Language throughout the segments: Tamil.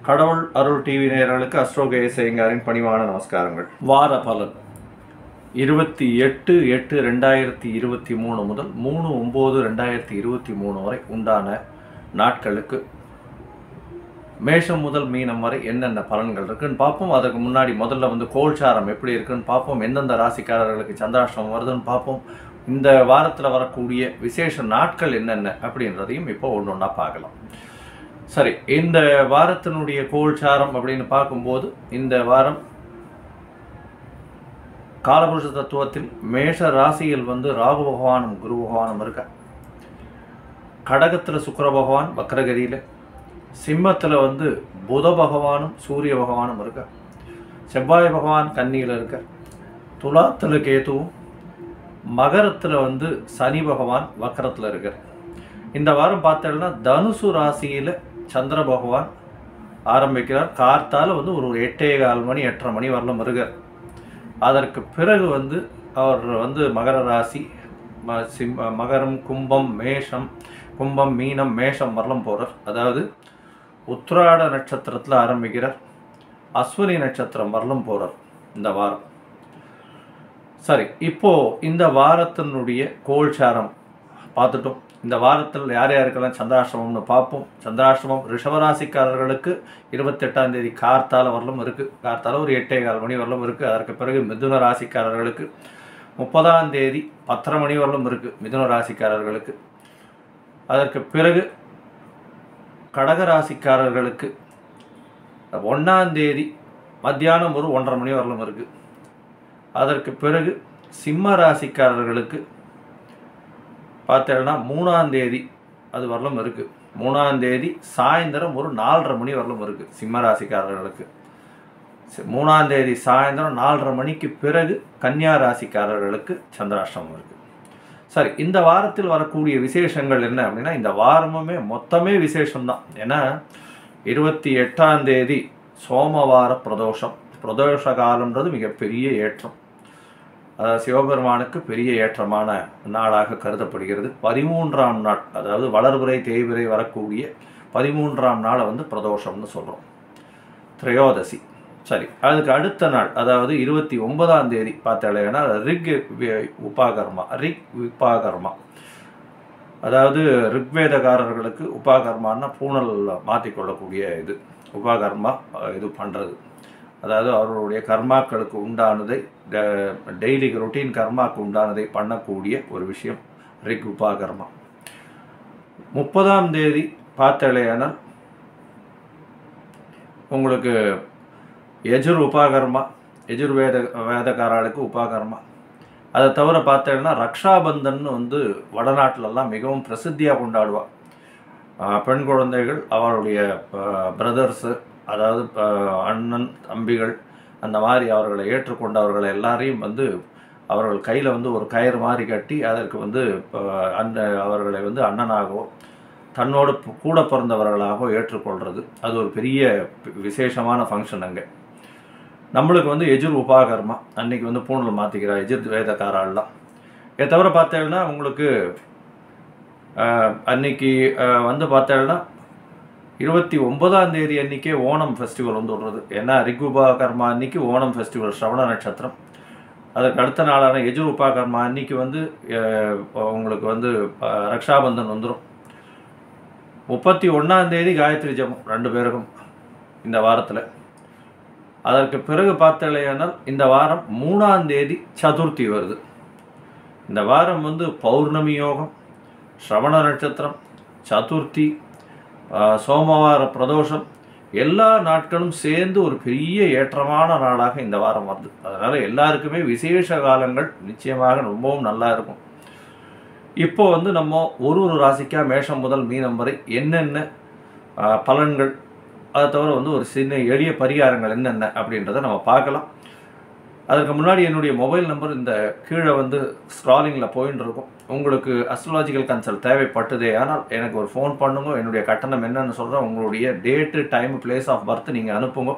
கடவுள் அருள் டிவி நேயர்களுக்கு அஸ்ட்ரோகே சேங்காரின் பணிவான நமஸ்காரங்கள் வார பலன் இருபத்தி எட்டு எட்டு ரெண்டாயிரத்தி இருபத்தி மூணு முதல் மூணு ஒம்பது ரெண்டாயிரத்தி இருபத்தி மூணு வரை உண்டான நாட்களுக்கு மேஷம் முதல் மீனம் வரை என்னென்ன பலன்கள் இருக்குன்னு பார்ப்போம் அதுக்கு முன்னாடி முதல்ல வந்து கோல்சாரம் எப்படி இருக்குன்னு பார்ப்போம் எந்தெந்த ராசிக்காரர்களுக்கு சந்திராஷ்டிரமம் வருதுன்னு பார்ப்போம் இந்த வாரத்தில் வரக்கூடிய விசேஷ நாட்கள் என்னென்ன அப்படின்றதையும் இப்போ ஒன்று ஒன்றா பார்க்கலாம் சரி இந்த வாரத்தினுடைய கோல்சாரம் அப்படின்னு பார்க்கும்போது இந்த வாரம் காலபுருஷ தத்துவத்தில் மேஷ ராசியில் வந்து ராகு பகவானும் குரு பகவானும் இருக்க கடகத்தில் சுக்கிர பகவான் வக்ரகதியில் சிம்மத்தில் வந்து புத பகவானும் சூரிய பகவானும் இருக்க செவ்வாய் பகவான் கன்னியில் இருக்க துலாத்தில் கேதுவும் மகரத்தில் வந்து சனி பகவான் வக்கரத்தில் இருக்கார் இந்த வாரம் பார்த்தோம்னா தனுசு ராசியில் சந்திர பகவான் ஆரம்பிக்கிறார் கார்த்தால வந்து ஒரு எட்டே கால் மணி எட்டரை மணி வரலும் இருக்கார் அதற்கு பிறகு வந்து அவர் வந்து மகர ராசி ம- சிம் மகரம் கும்பம் மேஷம் கும்பம் மீனம் மேஷம் வரலும் போகிறார் அதாவது உத்திராட நட்சத்திரத்தில் ஆரம்பிக்கிறார் அஸ்வினி நட்சத்திரம் வரலும் போகிறார் இந்த வாரம் சரி இப்போ இந்த வாரத்தினுடைய கோல்சாரம் பார்த்துட்டோம் இந்த வாரத்தில் யார் யாருக்கெல்லாம் சந்திராஷ்டமம்னு பார்ப்போம் சந்திராஷ்டமம் ரிஷபராசிக்காரர்களுக்கு இருபத்தெட்டாம் தேதி கார்த்தால வரலும் இருக்குது கார்த்தால ஒரு எட்டே கால் மணி வரலும் இருக்குது அதற்கு பிறகு மிதுன ராசிக்காரர்களுக்கு முப்பதாம் தேதி பத்தரை மணி வரலும் இருக்குது மிதுன ராசிக்காரர்களுக்கு அதற்கு பிறகு கடக ராசிக்காரர்களுக்கு ஒன்றாம் தேதி மத்தியானம் ஒரு ஒன்றரை மணி வரலும் இருக்குது அதற்கு பிறகு சிம்ம ராசிக்காரர்களுக்கு பார்த்தேன்னா மூணாம் தேதி அது வரலும் இருக்குது மூணாம் தேதி சாயந்தரம் ஒரு நாலரை மணி வரலும் இருக்குது சிம்ம ராசிக்காரர்களுக்கு சி- மூணாம் தேதி சாயந்தரம் நாலரை மணிக்கு பிறகு கன்னியா ராசிக்காரர்களுக்கு சந்திராஷ்டமம் இருக்குது சரி இந்த வாரத்தில் வரக்கூடிய விசேஷங்கள் என்ன அப்படின்னா இந்த வாரமுமே மொத்தமே விசேஷம்தான் ஏன்னா இருபத்தி எட்டாம் தேதி சோமவார பிரதோஷம் பிரதோஷ காலம்ன்றது மிகப்பெரிய ஏற்றம் அதாவது சிவபெருமானுக்கு பெரிய ஏற்றமான நாளாக கருதப்படுகிறது பதிமூன்றாம் நாள் அதாவது வளர்பிறை தேய்பிறை வரக்கூடிய பதிமூன்றாம் நாளை வந்து பிரதோஷம்னு சொல்கிறோம் திரையோதசி சரி அதுக்கு அடுத்த நாள் அதாவது இருபத்தி ஒன்பதாம் தேதி பார்த்தாலேனா ரிக் வி- உபாகர்மா ரிக் உபாகர்மா அதாவது ரிக்வேதகாரர்களுக்கு உபாகர்மான்னா பூணல் மாற்றிக்கொள்ளக்கூடிய இது உபாகர்மா அஹ், இது பண்ணுறது அதாவது அவர்களுடைய கர்மாக்களுக்கு உண்டானதை டெய்லி ரொட்டீன் கர்மாக்கு உண்டானதை பண்ணக்கூடிய ஒரு விஷயம் ரிக் உபாகர்மா முப்பதாம் தேதி பார்த்தலையானால் உங்களுக்கு எஜுர் உபாகர்மா எஜுர் வேத வேதக்காரர்களுக்கு உபாகர்மா அதை தவிர பார்த்தேன்னா ரக்ஷாபந்தன் வந்து வடநாட்டிலெல்லாம் மிகவும் பிரசித்தியாக கொண்டாடுவா ஆஹ் பெண் குழந்தைகள் அவருடைய பிரதர்ஸு அதாவது ஆஹ் அண்ணன் தம்பிகள் அந்த மாதிரி அவர்களை ஏற்றுக்கொண்டவர்களை எல்லாரையும் வந்து அவர்கள் கையில் வந்து ஒரு கயிறு மாதிரி கட்டி அதற்கு வந்து ஆஹ் அந்த அவர்களை வந்து அண்ணனாகவோ தன்னோடு பு- கூட பிறந்தவர்களாகவோ ஏற்றுக்கொள்கிறது அது ஒரு பெரிய விசேஷமான ஃபங்க்ஷன் அங்கே நம்மளுக்கு வந்து எஜுர் உபாகர்மா அன்னைக்கு வந்து பூணல் மாற்றிக்கிறா எஜுர் வேதக்காராலாம் இதை தவிர பார்த்தேன்னா உங்களுக்கு ஆஹ், அன்னைக்கு ஆஹ், வந்து பார்த்தேன்னா இருபத்தி ஒன்பதாம் தேதி அன்னைக்கே ஓணம் ஃபெஸ்டிவல் வந்து விடுறது ஏன்னா ரிக் உபாகர்மா அன்னைக்கு ஓணம் ஃபெஸ்டிவல் ஸ்ரவண நட்சத்திரம் அதற்கு அடுத்த நாளான எஜுர் உபாகர்மா அன்னைக்கு வந்து ஆஹ், உங்களுக்கு வந்து ஆஹ், ரக்ஷாபந்தன் வந்துடும் முப்பத்தி ஒன்றாம் தேதி காயத்ரி ஜபம் ரெண்டு பேருக்கும் இந்த வாரத்தில் அதற்கு பிறகு பார்த்தலையானால் இந்த வாரம் மூணாம் தேதி சதுர்த்தி வருது இந்த வாரம் வந்து பௌர்ணமி யோகம் ஸ்ரவண நட்சத்திரம் சதுர்த்தி ஆஹ், சோமவார பிரதோஷம் எல்லா நாட்களும் சேர்ந்து ஒரு பெரிய ஏற்றமான நாளாக இந்த வாரம் வருது அதனால் எல்லாருக்குமே விசேஷ காலங்கள் நிச்சயமாக ரொம்பவும் நல்லா இருக்கும் இப்போ வந்து நம்ம ஒரு ஒரு ராசிக்கா மேஷம் முதல் மீனம் வரை என்னென்ன ஆஹ், பலன்கள் அதை தவிர வந்து ஒரு சின்ன எளிய பரிகாரங்கள் என்னென்ன அப்படின்றத நம்ம பார்க்கலாம் அதற்கு முன்னாடி என்னுடைய மொபைல் நம்பர் இந்த கீழே வந்து ஸ்க்ராலிங்கில் போயின்னு இருக்கும் உங்களுக்கு அஸ்ட்ராலஜிக்கல் கன்சல்ட் தேவைப்பட்டதே ஆனால் எனக்கு ஒரு ஃபோன் பண்ணுங்க என்னுடைய கட்டணம் என்னன்னு சொல்கிறேன் உங்களுடைய date time place of birth நீங்கள் அனுப்புங்க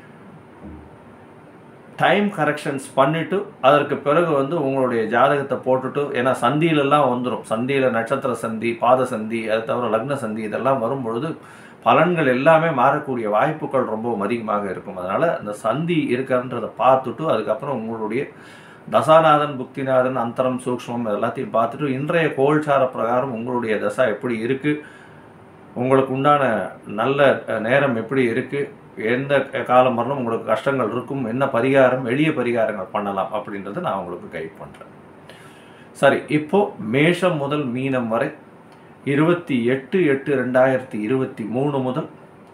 டைம் கரெக்ஷன்ஸ் பண்ணிவிட்டு அதற்கு பிறகு வந்து உங்களுடைய ஜாதகத்தை போட்டுட்டு ஏன்னா சந்தியிலெல்லாம் வந்துடும் சந்தியில் நட்சத்திர சந்தி பாத சந்தி அது தவிர லக்ன சந்தி இதெல்லாம் வரும்பொழுது பலன்கள் எல்லாமே மாறக்கூடிய வாய்ப்புகள் ரொம்பவும் அதிகமாக இருக்கும் அதனால் அந்த சந்தி இருக்கிறன்றதை பார்த்துட்டு அதுக்கப்புறம் உங்களுடைய தசாநாதன் புக்திநாதன் அந்தரம் சூக்ஷ்மம் எல்லாத்தையும் பார்த்துட்டு இன்றைய கோல்சார பிரகாரம் உங்களுடைய தசா எப்படி இருக்குது உங்களுக்கு உண்டான நல்ல அஹ், நேரம் எப்படி இருக்குது எந்த காலம் வரலும் உங்களுக்கு கஷ்டங்கள் இருக்கும் என்ன பரிகாரம் எளிய பரிகாரங்கள் பண்ணலாம் அப்படின்றத நான் உங்களுக்கு கைட் பண்ணுறேன் சரி இப்போ மேஷம் முதல் மீனம் வரை இருபத்தி எட்டு எட்டு ரெண்டாயிரத்தி இருபத்தி மூணு முதல்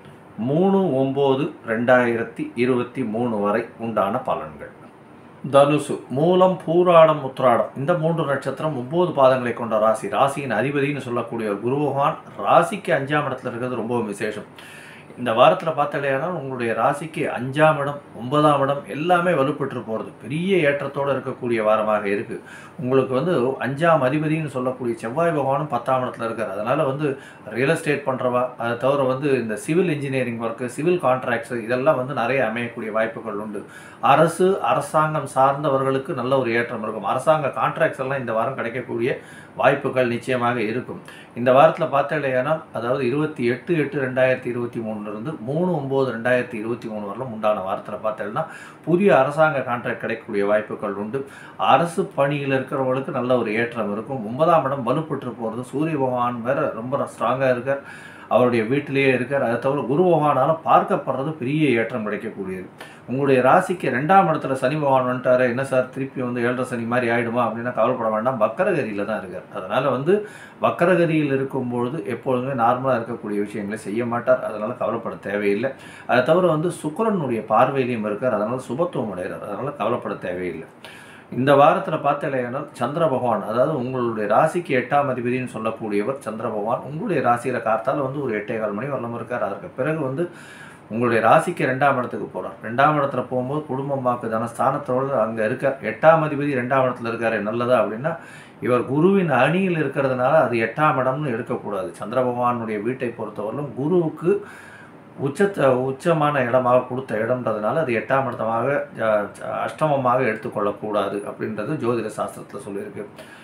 மூணு ஒம்பது ரெண்டாயிரத்தி இருபத்தி மூணு வரை உண்டான பலன்கள் தனுசு மூலம் பூராடம் உத்ராடம் இந்த மூன்று நட்சத்திரம் ஒன்பது பாதங்களை கொண்ட ராசி ராசியின் அதிபதினு சொல்லக்கூடிய ஒரு குரு பகவான் ராசிக்கு அஞ்சாம் இடத்துல இருக்கிறது ரொம்பவும் விசேஷம் இந்த வாரத்தில் பார்த்தாலேனா உங்களுடைய ராசிக்கு அஞ்சாம் இடம் ஒன்பதாம் இடம் எல்லாமே வலுப்பெற்று போகிறது பெரிய ஏற்றத்தோடு இருக்கக்கூடிய வாரமாக இருக்குது உங்களுக்கு வந்து அஞ்சாம் அதிபதினு சொல்லக்கூடிய செவ்வாய் பகவானும் பத்தாம் இடத்துல இருக்கார் அதனால் வந்து ரியல் எஸ்டேட் பண்ணுறவா அதை தவிர வந்து இந்த civil engineering work civil contracts இதெல்லாம் வந்து நிறைய அமையக்கூடிய வாய்ப்புகள் உண்டு அரசு அரசாங்கம் சார்ந்தவர்களுக்கு நல்ல ஒரு ஏற்றம் இருக்கும் அரசாங்க கான்ட்ராக்ட்ஸ் எல்லாம் இந்த வாரம் கிடைக்கக்கூடிய வாய்ப்புகள் நிச்சயமாக இருக்கும் இந்த வாரத்தில் பார்த்தேன்னா அதாவது இருபத்தி எட்டு எட்டு ரெண்டாயிரத்தி இருபத்தி மூணுலேருந்து மூணு ஒம்பது ரெண்டாயிரத்தி இருபத்தி மூணு வரலும் உண்டான வாரத்தில் பார்த்தேன்னா புதிய அரசாங்க கான்ட்ராக்ட் கிடைக்கக்கூடிய வாய்ப்புகள் உண்டு அரசு பணியில் இருக்கிறவங்களுக்கு நல்ல ஒரு ஏற்றம் இருக்கும் ஒன்பதாம் இடம் வலுப்பெற்று போகிறது சூரிய பகவான் வேற ரொம்ப ஸ்ட்ராங்காக இருக்கார் அவருடைய வீட்டிலேயே இருக்கார் அதை தவிர குரு பகவானால் பார்க்கப்படுறது பெரிய ஏற்றம் கிடைக்கக்கூடியது உங்களுடைய ராசிக்கு ரெண்டாம் இடத்துல சனி பகவான் வந்துட்டாரு என்ன சார் திருப்பி வந்து ஏழரை சனி மாதிரி ஆயிடுமா அப்படின்னா கவலைப்பட வேண்டாம் வக்கரகதியில் தான் இருக்கார் அதனால் வந்து வக்கரகதியில் இருக்கும்பொழுது எப்பொழுதுமே நார்மலாக இருக்கக்கூடிய விஷயங்களை செய்ய மாட்டார் அதனால் கவலைப்பட தேவையில்லை அதை தவிர வந்து சுக்கிரனுடைய பார்வையிலையும் இருக்கார் அதனால் சுபத்துவம் அடைகிறார் அதனால் கவலைப்பட தேவையில்லை இந்த வாரத்தில் பார்த்தலையானால் சந்திர பகவான் அதாவது உங்களுடைய ராசிக்கு எட்டாம் அதிபதினு சொல்லக்கூடியவர் சந்திர பகவான் உங்களுடைய ராசியில் காத்தால வந்து ஒரு எட்டே கால் மணி வரலாம் இருக்கார் அதற்கு பிறகு வந்து உங்களுடைய ராசிக்கு ரெண்டாம் இடத்துக்கு போகிறார் ரெண்டாம் இடத்துல போகும்போது குடும்பம் வாக்கு தனஸ்தானத்தோடு அங்கே இருக்கார் எட்டாம் அதிபதி ரெண்டாம் இடத்துல இருக்காரு நல்லதா அப்படின்னா இவர் குருவின் அணியில் இருக்கிறதுனால அது எட்டாம் இடம்னு எடுக்கக்கூடாது சந்திர பகவானுடைய வீட்டை பொறுத்தவரையிலும் குருவுக்கு உச்சத்தை உச்சமான இடமாக கொடுத்த இடம்ன்றதுனால அது எட்டாம் இடத்தமாக ஜ- ஜ- அஷ்டமமாக எடுத்துக்கொள்ளக்கூடாது அப்படின்றது ஜோதிட சாஸ்திரத்தில் சொல்லியிருக்கு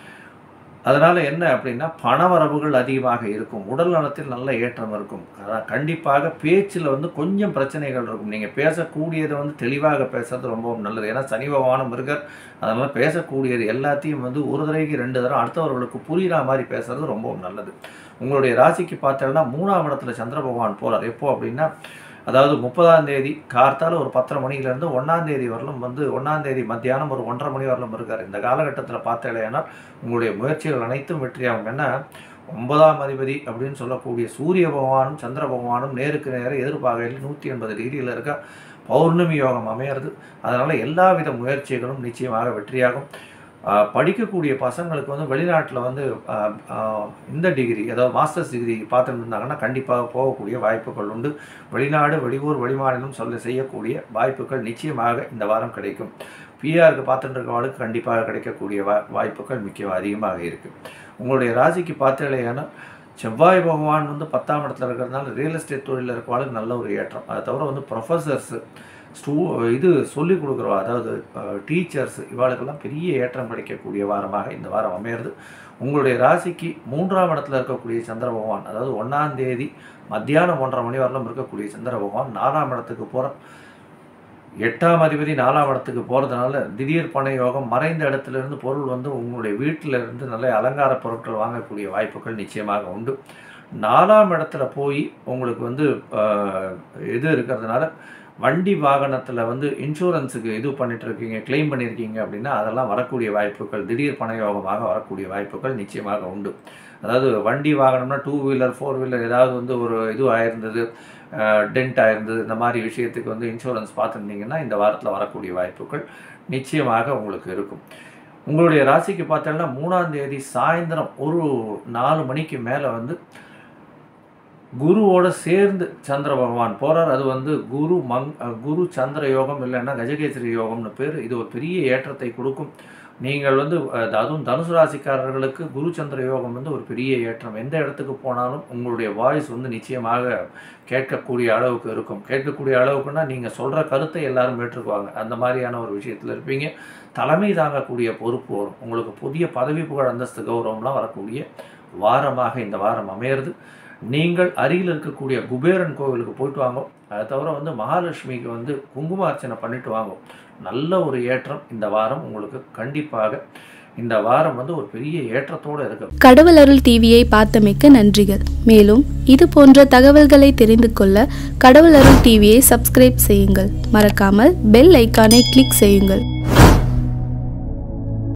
அதனால் என்ன அப்படின்னா பணவரவுகள் அதிகமாக இருக்கும் உடல் நலத்தில் நல்ல ஏற்றம் இருக்கும் அதான் கண்டிப்பாக பேச்சில் வந்து கொஞ்சம் பிரச்சனைகள் இருக்கும் நீங்கள் பேசக்கூடியதை வந்து தெளிவாக பேசுறது ரொம்பவும் நல்லது ஏன்னா சனி பகவானும் இருக்கார் அதனால் பேசக்கூடியது எல்லாத்தையும் வந்து ஒரு தடவைக்கு ரெண்டு தடவை அடுத்தவர்களுக்கு புரிகிற மாதிரி பேசுறது ரொம்பவும் நல்லது உங்களுடைய ராசிக்கு பார்த்தோம்னா மூணாம் இடத்துல சந்திர பகவான் போகிறார் எப்போ அப்படின்னா அதாவது முப்பதாம் தேதி கார்த்தால ஒரு பத்தரை மணிலேருந்து ஒன்றாம் தேதி வரலும் வந்து ஒன்றாம் தேதி மத்தியானம் ஒரு ஒன்றரை மணி வரலும் இருக்கார் இந்த காலகட்டத்தில் பார்த்தேன்னா உங்களுடைய முயற்சிகள் அனைத்தும் வெற்றியாகும் ஏன்னா ஒன்பதாம் அதிபதி அப்படின்னு சொல்லக்கூடிய சூரிய பகவானும் சந்திர பகவானும் நேருக்கு நேர எதிர்பாகையில் நூற்றி எண்பது டிகிரியில் இருக்க பௌர்ணமி யோகம் அமையிறது அதனால் எல்லாவித முயற்சிகளும் நிச்சயமாக வெற்றியாகும் ஆஹ் படிக்கக்கூடிய பசங்களுக்கு வந்து வெளிநாட்டில் வந்து ஆஹ் ஆஹ் இந்த டிகிரி அதாவது மாஸ்டர்ஸ் டிகிரி பார்த்துட்டு இருந்தாங்கன்னா கண்டிப்பாக போகக்கூடிய வாய்ப்புகள் உண்டு வெளிநாடு வெளியூர் வெளிமாநிலம் சொல்ல செய்யக்கூடிய வாய்ப்புகள் நிச்சயமாக இந்த வாரம் கிடைக்கும் பிஆருக்கு பார்த்துட்டு இருக்கவங்களுக்கு கண்டிப்பாக கிடைக்கக்கூடிய வா வாய்ப்புகள் மிக்க அதிகமாக இருக்குது உங்களுடைய ராசிக்கு பார்த்தீங்கன்னா செவ்வாய் பகவான் வந்து பத்தாம் இடத்துல இருக்கிறதுனால ரியல் எஸ்டேட் தொழிலில் இருக்கவாளுக்கு நல்ல ஒரு ஏற்றம் அதை தவிர வந்து ப்ரொஃபஸர்ஸு ஸ்டூ இது சொல்லிக் கொடுக்குறவா அதாவது டீச்சர்ஸ் இவாளுக்கெல்லாம் பெரிய ஏற்றம் கிடைக்கக்கூடிய வாரமாக இந்த வாரம் அமையிறது உங்களுடைய ராசிக்கு மூன்றாம் இடத்துல இருக்கக்கூடிய சந்திர பகவான் அதாவது ஒன்றாம் தேதி மத்தியானம் ஒன்றரை மணி வரலும் இருக்கக்கூடிய சந்திர பகவான் நாலாம் இடத்துக்கு போகிற எட்டாம் அதிபதி நாலாம் இடத்துக்கு போகிறதுனால திடீர் பண யோகம் மறைந்த இடத்துல இருந்து பொருள் வந்து உங்களுடைய வீட்டில் இருந்து நல்ல அலங்கார பொருட்கள் வாங்கக்கூடிய வாய்ப்புகள் நிச்சயமாக உண்டு நாலாம் இடத்துல போய் உங்களுக்கு வந்து ஆஹ், இது இருக்கிறதுனால வண்டி வாகனத்தில் வந்து இன்சூரன்ஸுக்கு இது பண்ணிட்டு இருக்கீங்க கிளைம் பண்ணியிருக்கீங்க அப்படின்னா அதெல்லாம் வரக்கூடிய வாய்ப்புகள் திடீர் பண யோகமாக வரக்கூடிய வாய்ப்புகள் நிச்சயமாக உண்டு அதாவது வண்டி வாகனம்னா டூ வீலர் ஃபோர் வீலர் ஏதாவது வந்து ஒரு இது ஆயிருந்தது டென்ட் ஆயிருந்தது இந்த மாதிரி விஷயத்துக்கு வந்து இன்சூரன்ஸ் பார்த்துருந்தீங்கன்னா இந்த வாரத்தில் வரக்கூடிய வாய்ப்புகள் நிச்சயமாக உங்களுக்கு இருக்கும் உங்களுடைய ராசிக்கு பார்த்தோம்னா மூணாம் தேதி சாயந்தரம் ஒரு நாலு மணிக்கு மேலே வந்து குருவோட சேர்ந்து சந்திர பகவான் போறார் அது வந்து குரு மங் அஹ் குரு சந்திர யோகம் இல்லைன்னா கஜகேசரி யோகம்னு பேர் இது ஒரு பெரிய ஏற்றத்தை கொடுக்கும் நீங்கள் வந்து அஹ், அதுவும் தனுசு ராசிக்காரர்களுக்கு குரு சந்திர யோகம் வந்து ஒரு பெரிய ஏற்றம் எந்த இடத்துக்கு போனாலும் உங்களுடைய வாய்ஸ் வந்து நிச்சயமாக கேட்கக்கூடிய அளவுக்கு இருக்கும் கேட்கக்கூடிய அளவுக்குன்னா நீங்கள் சொல்கிற கருத்தை எல்லாரும் ஏற்றுக்குவாங்க அந்த மாதிரியான ஒரு விஷயத்தில் இருப்பீங்க தலைமை தாங்கக்கூடிய பொறுப்பு வரும் உங்களுக்கு புதிய பதவி புகழ் அந்தஸ்து கௌரவம்லாம் வரக்கூடிய வாரமாக இந்த வாரம் அமையிறது நீங்கள் அருகில் இருக்கக்கூடிய குபேரன் கோவிலுக்கு போயிட்டு வாங்க அதை தவிர வந்து மகாலட்சுமிக்கு வந்து குங்குமார்ச்சனை பண்ணிட்டு வாங்க நல்ல ஒரு ஏற்றம் இந்த வாரம் உங்களுக்கு கண்டிப்பாக இந்த வாரம் வந்து ஒரு பெரிய ஏற்றத்தோடு இருக்கு கடவுள் அருள் டிவியை பார்த்தமைக்க நன்றிகள் மேலும் இது போன்ற தகவல்களை தெரிந்து கொள்ள கடவுள் அருள் டிவியை சப்ஸ்கிரைப் செய்யுங்கள் மறக்காமல் பெல் ஐக்கானை கிளிக் செய்யுங்கள்